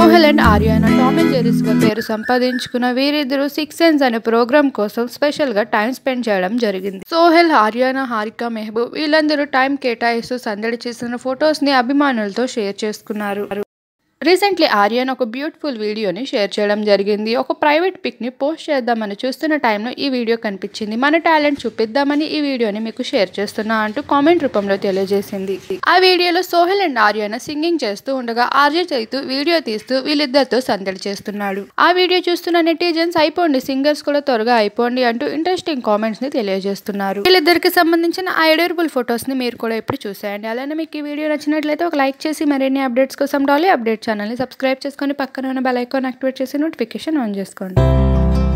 Sohel and Ariyana Tom and Jerrys గా పేరు సంపాదించుకున్న వీరిద్దరూ సిక్స్ సెన్స్ అనే ప్రోగ్రామ్ కోసం స్పెషల్ గా టైం స్పెండ్ చేయడం జరిగింది సోహెల్ ఆర్యానా హారిక మెహబూబ్ వీళ్ళందరూ టైం కేటాయిస్తూ సందడి చేసిన ఫొటోస్ ని అభిమానులతో షేర్ చేసుకున్నారు రీసెంట్లీ ఆర్యన్ ఒక బ్యూటిఫుల్ వీడియోని షేర్ చేయడం జరిగింది ఒక ప్రైవేట్ పిక్ ని పోస్ట్ చేద్దామని చూస్తున్న టైంలో ఈ వీడియో కనిపించింది మన టాలెంట్ చూపిద్దామని ఈ వీడియోని మీకు షేర్ చేస్తున్నా అంటూ కామెంట్ రూపంలో తెలియజేసింది ఆ వీడియోలో సోహెల్ అండ్ ఆర్యన సింగింగ్ చేస్తూ ఉండగా ఆర్య చైతు వీడియో తీస్తూ వీళ్ళిద్దరితో సందడి చేస్తున్నాడు ఆ వీడియో చూస్తున్న నెటిజన్స్ అయిపోండి సింగర్స్ కూడా త్వరగా అయిపోండి అంటూ ఇంట్రెస్టింగ్ కామెంట్స్ ని తెలియజేస్తున్నారు వీళ్ళిద్దరికి సంబంధించిన ఆ ఎడర్బుల్ ఫొటోస్ ని మీరు కూడా ఇప్పుడు చూసేయండి అలానే మీకు ఈ వీడియో నచ్చినట్లయితే ఒక లైక్ చేసి మరిన్ని అప్డేట్స్ కోసం డాలీ అప్డేట్ ఛానల్ని సబ్స్క్రైబ్ చేసుకొని పక్కన ఉన్న బెల్ ఐకాన్ యాక్టివేట్ చేసి నోటిఫికేషన్ ఆన్ చేసుకోండి